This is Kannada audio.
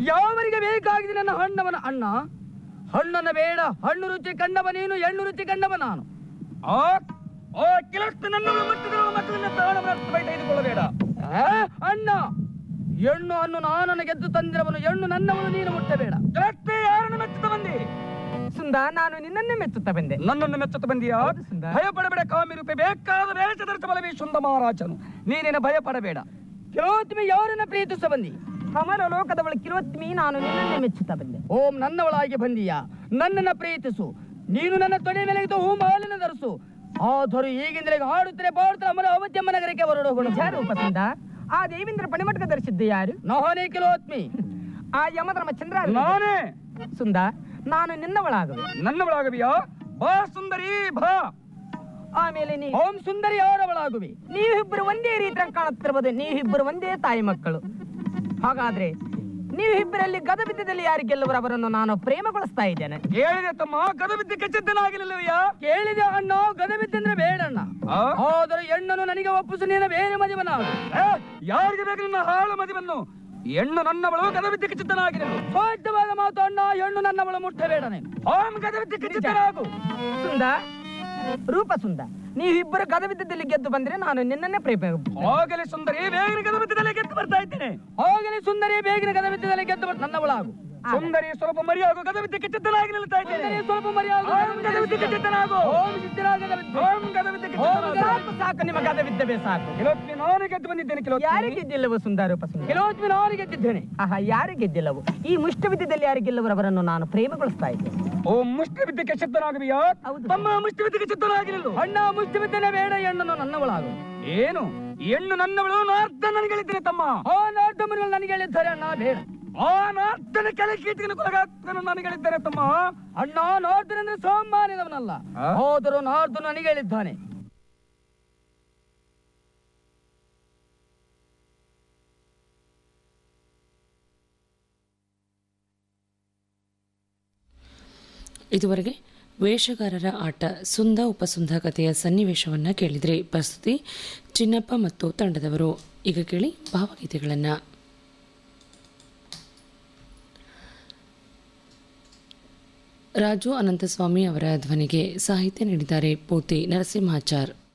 ಯಾವರಿಗೆ ಬೇಕಾಗಿದೆ ನನ್ನ ಹಣ್ಣವನ ಅಣ್ಣ ಹಣ್ಣನ್ನ ಬೇಡ ಹಣ್ಣು ರುಚಿ ಕಂಡವ ನೀನು ಎಣ್ಣು ರುಚಿ ಕಂಡವ ನಾನು ಆ ಆ ಕೆಲಸ ನನ್ನ ಮಟ್ಟದ ಮಕ್ಕಳನ್ನ ಪ್ರಾಣವನ್ನು ತೆಗೆದುಕೊಳ್ಳಬೇಡ ಆ, ಅಣ್ಣ ಹೆಣ್ಣು ಹಣ್ಣು ನಾನನ್ನು ಗೆದ್ದು ತಂದಿರವನು ಹೆಣ್ಣು ನನ್ನವನು ನೀನು ಮುಟ್ಟಬೇಡ ಕೆಲಸ ಯಾರನ್ನು ಮೆಚ್ಚುತ್ತ ಬಂದಿ ಸುಂದ ನಾನು ನಿನ್ನನ್ನೇ ಮೆಚ್ಚುತ್ತಾ ಬಂದೆ ನನ್ನನ್ನು ಮೆಚ್ಚುತ್ತ ಬಂದಿಯಾ ಹೌದು ಸುಂದರ. ಭಯ ಪಡಬೇಡ ಕಾಮಿರೂಪೆ ಬೇಕಾದ ವೇಷ ಧರಿಸಬಲವೇ ಶುಂದ ಮಹಾರಾಜನು ನೀನೇನು ಭಯ ಪಡಬೇಡ ಕೆಲವೊತ್ತುಮೆ ಯಾರನ್ನ ಪ್ರೀತಿಸ ಬಂದಿ ಕಮಲ ಲೋಕದವಳ ಕಿರುವತ್ಮಿ ನಾನು ನಿನ್ನನ್ನೇ ಮೆಚ್ಚುತ್ತಾ ಬಂದೆ ಓಂ ನನ್ನವಳಾಗಿ ಬಂದೀಯಾ ನನ್ನನ್ನ ಪ್ರೀತಿಸು ನೀನು ನನ್ನ ತೊಡೆ ಮೇಲೆ ಇದ್ದು ಹೂ ಮಾಲಿನ ಧರಿಸು ಆದರೂ ಈಗಿಂದಲೇ ಹಾಡುತ್ತಲೇ ಬಾಡುತ್ತಾರೆ ಅಮರ ಅವತ್ಯಮ್ಮ ನಗರಕ್ಕೆ ಹೊರಡೋಗೋಣ ನಿಜ ರೂಪ ಸುಂದ ಆ ದೇವೇಂದ್ರ ಪಣಿಮಟಕ ಧರಿಸಿದ್ದು ಯಾರು ನಹನೇ ಕೆಲವತ್ಮಿ ಆ ಯಮಧರ್ಮ ಚಂದ್ರ ನಾನೇ ಸುಂದ ನಾನು ನಿನ್ನವಳಾಗುವೆ ನನ್ನವಳಾಗವಿಯಾ ಬಾ ಸುಂದರಿ ಬಾ ಆಮೇಲೆ ನೀ ಓಂ ಸುಂದರಿ ಯಾರವಳಾಗುವಿ ನೀವಿಬ್ಬರು ಒಂದೇ ರೀತಿಯಾಗಿ ಕಾಣುತ್ತಿರಬಹುದು ನೀವಿಬ್ಬರು ಒಂದೇ ತಾಯಿ ಮಕ್ಕಳು ಹಾಗಾದ್ರೆ ನೀವಿಬ್ಬರಲ್ಲಿ ಗದ ಬಿದ್ದದಲ್ಲಿ ಯಾರು ಗೆಲ್ಲುವರು ಅವರನ್ನು ನಾನು ಪ್ರೇಮಗೊಳಿಸ್ತಾ ಇದ್ದೇನೆ ಕೇಳಿದೆ ತಮ್ಮ ಗದ ಬಿದ್ದು ಕೆಚ್ಚದ್ದನಾಗಿರಲಿಲ್ಲವಯ್ಯಾ ಕೇಳಿದೆ ಅಣ್ಣ ಗದಬಿದ್ದಂದ್ರೆ ಬೇಡಣ್ಣ ಆ? ಆದರೂ ಹೆಣ್ಣನ್ನು ನನಗೆ ಒಪ್ಪಿಸು ನೀನು ಬೇರೆ ಮದುವನಾಗು ಏ, ಯಾರಿಗೆ ಬೇಕು ನಿನ್ನ ಹಾಳು ಮದಿವನ್ನು ಹೆಣ್ಣು ನನ್ನವಳು ಗದ ಬಿದ್ದು ಕೆಚ್ಚದ್ದನಾಗಿರಲು ಸ್ವಾರ್ಥವಾದ ಮಾತು ಅಣ್ಣ ಹೆಣ್ಣು ನನ್ನವಳು ಮುಟ್ಟಬೇಡ ನೀನು ಓಂ ಗದ ಬಿದ್ದು ಕೆಚ್ಚದ್ದನಾಗು ಸುಂದ ರೂಪ ಸುಂದ ನೀವಿಬ್ಬರು ಗದ ಬಿದ್ದದಲ್ಲಿ ಗೆದ್ದು ಬಂದ್ರೆ ನಾನು ನಿನ್ನನ್ನೇ ಪ್ರೇಮ ಆಗಲೇ ಸುಂದರಿ ಬೇಗನೆ ಗದ ಬಿದ್ದಲ್ಲೇ ಗೆದ್ದು ಬರ್ತಾ ಇದ್ದೇನೆ ಹೋಗಲಿ ಸುಂದರಿ ಬೇಗನೆ ಗದಬಿದ್ದದಲ್ಲಿ ಗೆದ್ದು ಬಿಟ್ಟು ನನ್ನವಳಾಗು ಸುಂದರಿ ಸ್ವಲ್ಪ ಮರಿಯಾಗು ಗದ ಬಿದ್ದು ಕೆಚ್ಚದ್ದನಾಗಿ ನಿಲ್ತಾ ಇದ್ದೇನೆ ಸುಂದರಿ ಸ್ವಲ್ಪ ಮರ್ಯಾದೆ ಓಂ ಗದ ಬಿದ್ದು ಕೆಚ್ಚದ್ದನಾಗು ಓಂ ಸಿದ್ಧರಾಗದ ಬಿದ್ದು. ಓಂ ಗದ ಬಿದ್ದು ಕೆಚ್ಚದ್ದನಾಗು ಸಾಕು ಸಾಕು ನಿಮ್ಮ ಗದ ಬಿದ್ದವೇ ಸಾಕು ಕೆಲವೊಮ್ಮೆ ನಾನು ಗೆದ್ದು ಬಂದಿದ್ದೇನೆ ಕೆಲವೊಮ್ಮೆ ಯಾರು ಗೆದ್ದಿಲ್ಲವು ಸುಂದ ರೂಪ ಸುಂದ ಕೆಲವೊಮ್ಮೆ ನಾನು ಗೆದ್ದಿದ್ದೇನೆ ಆಹಾ ಯಾರು ಗೆದ್ದಿಲ್ಲವು ಈ ಮುಷ್ಟ ಬಿದ್ದದಲ್ಲಿ ಯಾರು ಗೆಲ್ಲುವರು ಅವರನ್ನು ನಾನು ಪ್ರೇಮಗೊಳಿಸ್ತಾ ಇದ್ದೇನೆ ಓ ಮುಷ್ಟಿ ಬಿದ್ದಕ್ಕೆ ಚಿತ್ತನಾಗವಿಯಾ ಹೌದು. ತಮ್ಮ ಮುಷ್ಟಿ ಬಿದ್ದಕ್ಕೆ ಚಿತ್ತನಾಗಿರಲು ಅಣ್ಣ ಮುಷ್ಟಿ ಬಿದ್ದನೆ ಬೇಡ ಹೆಣ್ಣನ್ನು ನನ್ನವಳಾಗು ಏನು ಹೆಣ್ಣು ನನ್ನವಳು ನಾರ್ಥ ನನಗಳಿದ್ದೇನೆ ತಮ್ಮ ಆ ನಾಟಮಗಳು ನನಗೆ ಹೇಳಿದ್ದಾರೆ ಅಣ್ಣ ಬೇಡ ಆ ನಾರ್ಥನ ಕೆಲ ಕೀಟಿನ ಕೊಲಗಾತನು ನನಗಳಿದ್ದೇನೆ ತಮ್ಮ ಅಣ್ಣ ನಾರ್ದನ್ ಅಂದ್ರೆ ಸೋಮಾನಿದವನಲ್ಲ ಆ? ಹೋದರೂ ನಾರ್ದು ನನಗೆ ಹೇಳಿದ್ದಾನೆ ಇದುವರೆಗೆ ವೇಷಗಾರರ ಆಟ ಸುಂದ ಉಪಸುಂದ ಕಥೆಯ ಸನ್ನಿವೇಶವನ್ನು ಕೇಳಿದರೆ ಪ್ರಸ್ತುತಿ ಚಿನ್ನಪ್ಪ ಮತ್ತು ತಂಡದವರು ಈಗ ಕೇಳಿ ಭಾವಗೀತೆಗಳನ್ನು ರಾಜು ಅನಂತಸ್ವಾಮಿ ಅವರ ಧ್ವನಿಗೆ ಸಾಹಿತ್ಯ ನೀಡಿದ್ದಾರೆ ಪೋತಿ ನರಸಿಂಹಾಚಾರ್